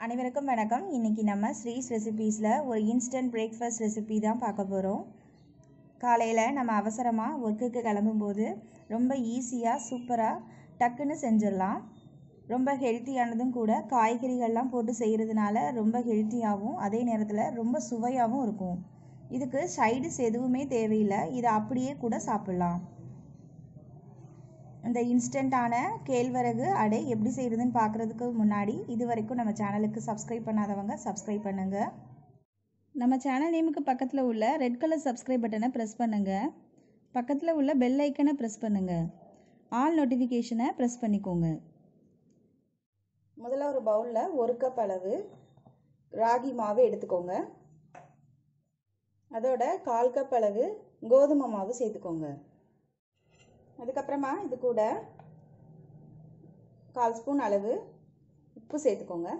அனைவருக்கும் வணக்கம் இன்றைக்கி நம்ம ஸ்ரீஸ் ரெசிபீஸில் ஒரு இன்ஸ்டன்ட் பிரேக்ஃபாஸ்ட் ரெசிபி தான் பார்க்க போகிறோம் காலையில் நம்ம அவசரமாக ஒர்க்குக்கு கிளம்பும்போது ரொம்ப ஈஸியாக சூப்பராக டக்குன்னு செஞ்சிடலாம் ரொம்ப ஹெல்த்தியானதும் கூட காய்கறிகள்லாம் போட்டு செய்கிறதுனால ரொம்ப ஹெல்த்தியாகவும் அதே நேரத்தில் ரொம்ப சுவையாகவும் இருக்கும் இதுக்கு சைடிஸ் எதுவுமே தேவையில்லை இதை அப்படியே கூட சாப்பிட்லாம் இந்த இன்ஸ்டண்ட்டான கேழ்வரகு அடை எப்படி செய்கிறதுன்னு பார்க்குறதுக்கு முன்னாடி இது வரைக்கும் நம்ம சேனலுக்கு சப்ஸ்கிரைப் பண்ணாதவங்க சப்ஸ்கிரைப் பண்ணுங்கள் நம்ம சேனல் நேமுக்கு பக்கத்தில் உள்ள ரெட் கலர் சப்ஸ்கிரைப் பட்டனை ப்ரெஸ் பண்ணுங்கள் பக்கத்தில் உள்ள பெல் ஐக்கனை ப்ரெஸ் பண்ணுங்கள் ஆல் நோட்டிஃபிகேஷனை ப்ரெஸ் பண்ணிக்கோங்க முதல்ல ஒரு பவுலில் ஒரு கப் அளவு ராகி மாவு எடுத்துக்கோங்க அதோட கால் கப் அளவு கோதுமை மாவு சேர்த்துக்கோங்க அதுக்கப்புறமா இது கூட கால் ஸ்பூன் அளவு உப்பு சேர்த்துக்கோங்க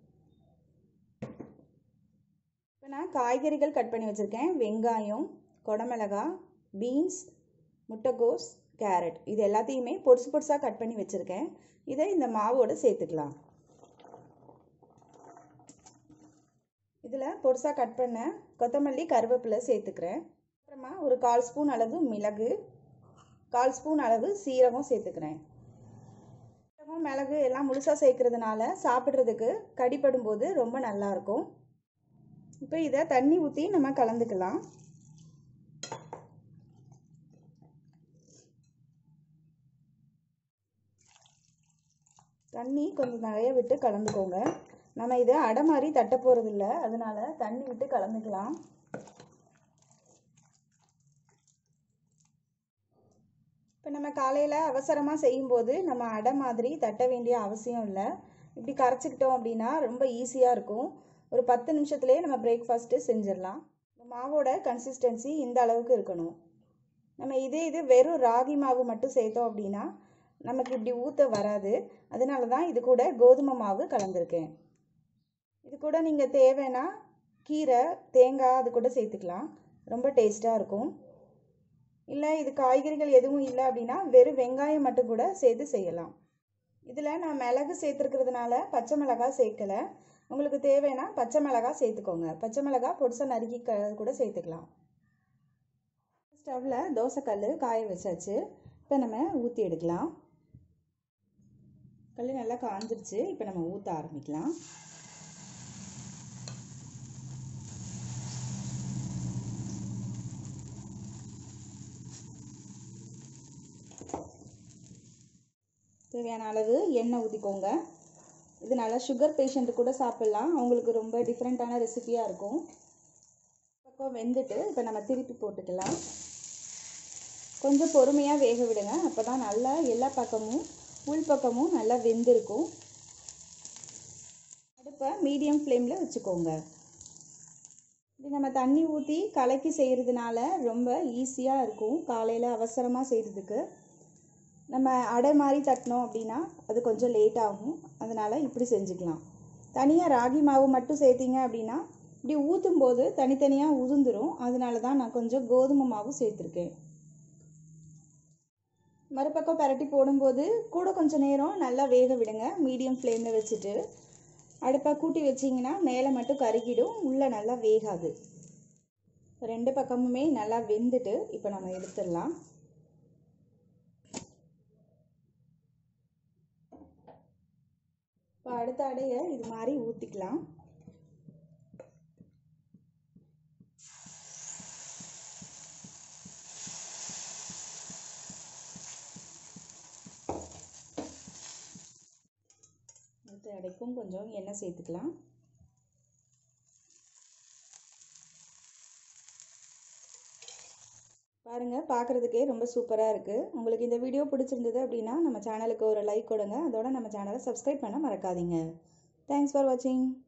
இப்போ நான் காய்கறிகள் கட் பண்ணி வச்சுருக்கேன் வெங்காயம் கொடமிளகாய் பீன்ஸ் முட்டைகோஸ் கேரட் இது எல்லாத்தையுமே பொடிசு பொடிசாக கட் பண்ணி வச்சுருக்கேன் இதை இந்த மாவோடு சேர்த்துக்கலாம் இதில் பொடிசாக கட் பண்ண கொத்தமல்லி கருவேப்பிலை சேர்த்துக்கிறேன் அப்புறமா ஒரு கால் ஸ்பூன் அளவு மிளகு கால் ஸ்பூன் அளவு சீரகம் சேர்த்துக்கிறேன் சீரகம் மிளகு எல்லாம் முழுசாக சேர்க்கறதுனால சாப்பிட்றதுக்கு கடிப்படும் போது ரொம்ப நல்லாயிருக்கும் இப்போ இதை தண்ணி ஊற்றி நம்ம கலந்துக்கலாம் தண்ணி கொஞ்சம் நிறைய விட்டு கலந்துக்கோங்க நம்ம இதை அடை மாதிரி தட்ட போகிறதில்ல அதனால தண்ணி விட்டு கலந்துக்கலாம் இப்போ நம்ம காலையில் அவசரமாக செய்யும்போது நம்ம அடை மாதிரி தட்ட வேண்டிய அவசியம் இல்லை இப்படி கரைச்சிக்கிட்டோம் அப்படின்னா ரொம்ப ஈஸியாக இருக்கும் ஒரு பத்து நிமிஷத்துலேயே நம்ம பிரேக்ஃபாஸ்ட்டு செஞ்சிடலாம் மாவோட கன்சிஸ்டன்சி இந்த அளவுக்கு இருக்கணும் நம்ம இதே இது வெறும் ராகி மாவு மட்டும் சேர்த்தோம் அப்படின்னா நமக்கு இப்படி ஊற்ற வராது அதனால தான் இது கூட கோதுமை மாவு கலந்துருக்கேன் இது கூட நீங்கள் தேவைன்னா கீரை தேங்காய் அது கூட சேர்த்துக்கலாம் ரொம்ப டேஸ்ட்டாக இருக்கும் இல்லை இது காய்கறிகள் எதுவும் இல்லை அப்படின்னா வெறும் வெங்காயம் மட்டும் கூட சேர்த்து செய்யலாம் இதில் நான் மிளகு சேர்த்துருக்கிறதுனால பச்சை மிளகாய் சேர்க்கலை உங்களுக்கு தேவைன்னா பச்சை மிளகாய் சேர்த்துக்கோங்க பச்சை மிளகாய் பொடிசாக நறுக்கி க கூட சேர்த்துக்கலாம் ஸ்டவ்வில் தோசைக்கல் காய வச்சாச்சு இப்போ நம்ம ஊற்றி எடுக்கலாம் கல் நல்லா காஞ்சிருச்சு இப்போ நம்ம ஊற்ற ஆரம்பிக்கலாம் தேவையான அளவு எண்ணெய் ஊற்றிக்கோங்க இது நல்லா சுகர் பேஷண்ட்டு கூட சாப்பிட்லாம் அவங்களுக்கு ரொம்ப டிஃப்ரெண்ட்டான ரெசிபியாக இருக்கும் பக்கம் வெந்துட்டு இப்போ நம்ம திருப்பி போட்டுக்கலாம் கொஞ்சம் பொறுமையாக வேக விடுங்க அப்போ தான் நல்லா எல்லா பக்கமும் உள் பக்கமும் நல்லா வெந்திருக்கும் அடுப்பை மீடியம் ஃப்ளேமில் வச்சுக்கோங்க இது நம்ம தண்ணி ஊற்றி கலக்கி செய்கிறதுனால ரொம்ப ஈஸியாக இருக்கும் காலையில் அவசரமாக செய்கிறதுக்கு நம்ம அடை மாதிரி தட்டினோம் அப்படின்னா அது கொஞ்சம் லேட் ஆகும் அதனால் இப்படி செஞ்சுக்கலாம் தனியாக ராகி மாவு மட்டும் சேர்த்திங்க அப்படின்னா இப்படி ஊற்றும் போது தனித்தனியாக உதிர்ந்துடும் அதனால தான் நான் கொஞ்சம் கோதுமை மாவு சேர்த்துருக்கேன் மறுபக்கம் பரட்டி போடும்போது கூட கொஞ்சம் நேரம் நல்லா வேக விடுங்க மீடியம் ஃப்ளேமில் வச்சுட்டு அடுப்பை கூட்டி வச்சிங்கன்னா மேலே மட்டும் கருகிடும் உள்ளே நல்லா வேகாது ரெண்டு பக்கமுமே நல்லா வெந்துட்டு இப்போ நம்ம எடுத்துடலாம் இப்போ அடுத்த அடையை இது மாதிரி ஊற்றிக்கலாம் அடுத்த அடைக்கும் கொஞ்சம் எண்ணெய் சேர்த்துக்கலாம் பாருங்கள் பார்க்குறதுக்கே ரொம்ப சூப்பராக இருக்குது உங்களுக்கு இந்த வீடியோ பிடிச்சிருந்தது அப்படின்னா நம்ம சேனலுக்கு ஒரு லைக் கொடுங்க அதோட நம்ம சேனலை சப்ஸ்கிரைப் பண்ண மறக்காதீங்க தேங்க்ஸ் ஃபார் வாட்சிங்